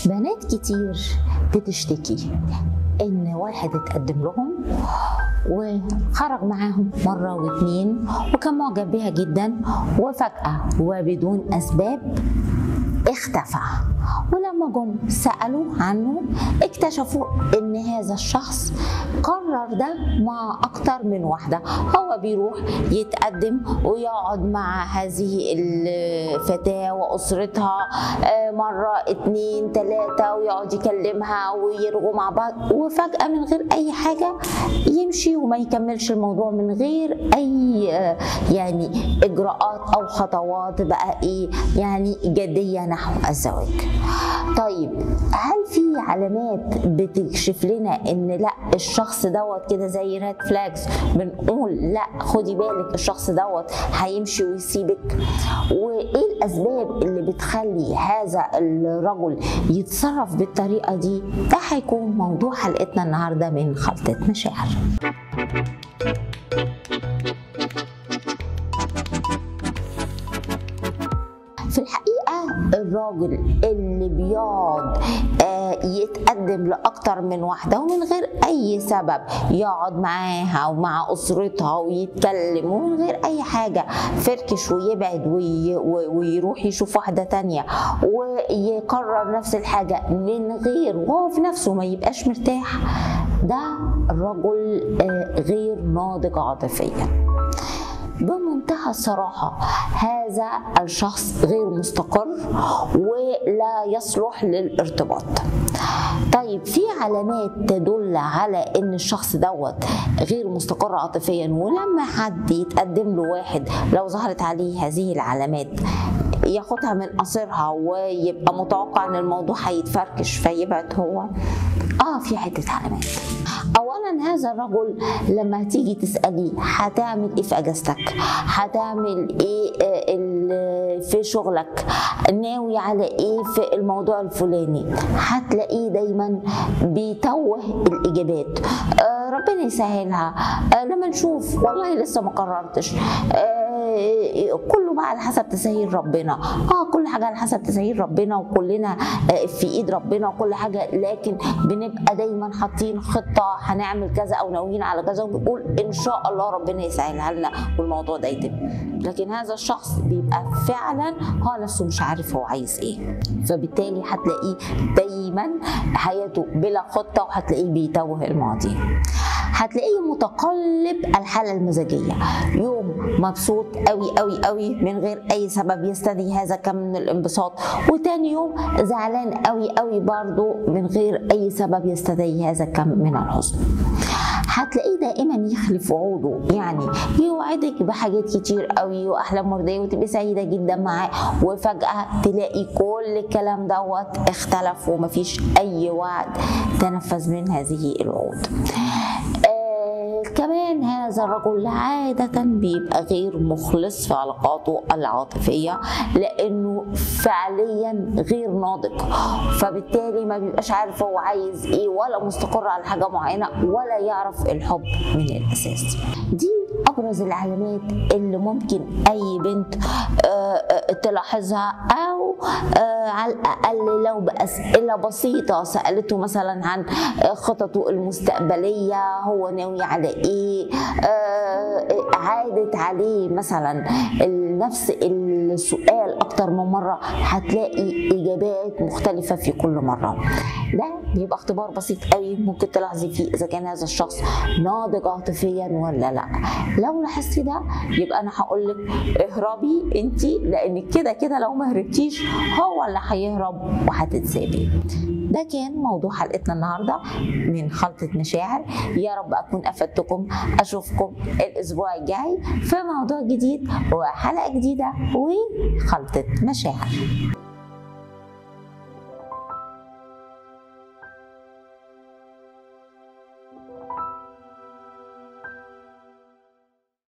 بنات كتير بتشتكي ان واحد اتقدم لهم وخرج معاهم مرة واتنين وكان معجب بيها جدا وفجأة وبدون أسباب اختفى ولما جم سألوا عنه اكتشفوا ان هذا الشخص قرر ده مع اكتر من واحدة هو بيروح يتقدم ويقعد مع هذه الفتاة واسرتها آه، مرة اتنين تلاتة ويقعد يكلمها ويرغوا مع بعض وفجأة من غير اي حاجة يمشي وما يكملش الموضوع من غير اي آه، يعني اجراءات او خطوات بقى ايه يعني جدية نحو الزواج طيب هل في علامات بتكشف لنا ان لا الشخص دوت كده زي ريد فلاجز بنقول لا خدي بالك الشخص دوت هيمشي ويسيبك وايه الاسباب اللي بتخلي هذا الرجل يتصرف بالطريقه دي ده هيكون موضوع حلقتنا النهارده من خلطه مشاعر في الحقيقة الراجل اللي بيقعد آه، يتقدم لأكتر من واحدة ومن غير أي سبب يقعد معاها ومع أسرتها ويتكلم ومن غير أي حاجة فركش ويبعد وي- وي- ويروح يشوف واحدة تانية ويكرر نفس الحاجة من غير وهو في نفسه ما يبقاش مرتاح ده رجل آه، غير ناضج عاطفيا بمنتهى الصراحة هذا الشخص غير مستقر ولا يصلح للارتباط طيب في علامات تدل على ان الشخص دوت غير مستقر عاطفيا ولما حد يتقدم له واحد لو ظهرت عليه هذه العلامات ياخدها من قصرها ويبقى متوقع ان الموضوع هيتفركش فيبعد هو اه في عده علامات اولا هذا الرجل لما هتيجي تساليه هتعمل ايه في اجازتك هتعمل ايه آه، ال- في شغلك ناوي على ايه في الموضوع الفلاني هتلاقيه دايما بيتوه الاجابات آه، ربنا يسهلها آه، لما نشوف والله لسه ما قررتش آه، كله بقى على حسب تسهيل ربنا اه كل حاجه على حسب تسهيل ربنا وكلنا آه، في ايد ربنا وكل حاجه لكن بنبقى دايما حاطين خطه هنعمل كذا او ناويين على كذا وبنقول ان شاء الله ربنا يسهلها لنا والموضوع ده يتم لكن هذا الشخص بيبقى فعلا هو نفسه مش عارف هو عايز ايه فبالتالي هتلاقيه دايما حياته بلا خطه وهتلاقيه بيتوه الماضي هتلاقيه متقلب الحالة المزاجية يوم مبسوط قوي قوي قوي من غير أي سبب يستدعي هذا كم من الانبساط وتاني يوم زعلان قوي قوي برضو من غير أي سبب يستدعي هذا كم من الحزن هتلاقيه دائما يخلف وعوده يعني يوعدك بحاجات كتير قوي واحلام مرضيه وتبقي سعيده جدا معاه وفجاه تلاقي كل الكلام دوت اختلف ومفيش اي وعد تنفذ من هذه الوعود آه، كمان هذا الرجل عادة بيبقى غير مخلص في علاقاته العاطفية لأنه فعليا غير ناضج فبالتالي ما بيبقاش عارف هو عايز ايه ولا مستقر على حاجة معينة ولا يعرف الحب من الأساس دي أبرز العلامات اللي ممكن أي بنت آه، آه، تلاحظها أو آه، على الأقل لو بأسئلة بسيطة سألته مثلا عن آه، خططه المستقبلية هو ناوي على إيه آه، عادت عليه مثلا نفس السؤال أكتر من مرة هتلاقي إجابات مختلفة في كل مرة ده بيبقى اختبار بسيط قوي ممكن تلاحظي فيه إذا كان هذا الشخص ناضج عاطفيا ولا لا لو لاحظتي ده يبقى أنا هقول لك اهربي انت لأنك كده كده لو ما هربتيش هو اللي هيهرب وهتتسابي ده كان موضوع حلقتنا النهارده من خلطة مشاعر يا رب أكون أفدتكم أشوفكم الأسبوع الجاي في موضوع جديد وحلقة جديدة وخلطة مشاعر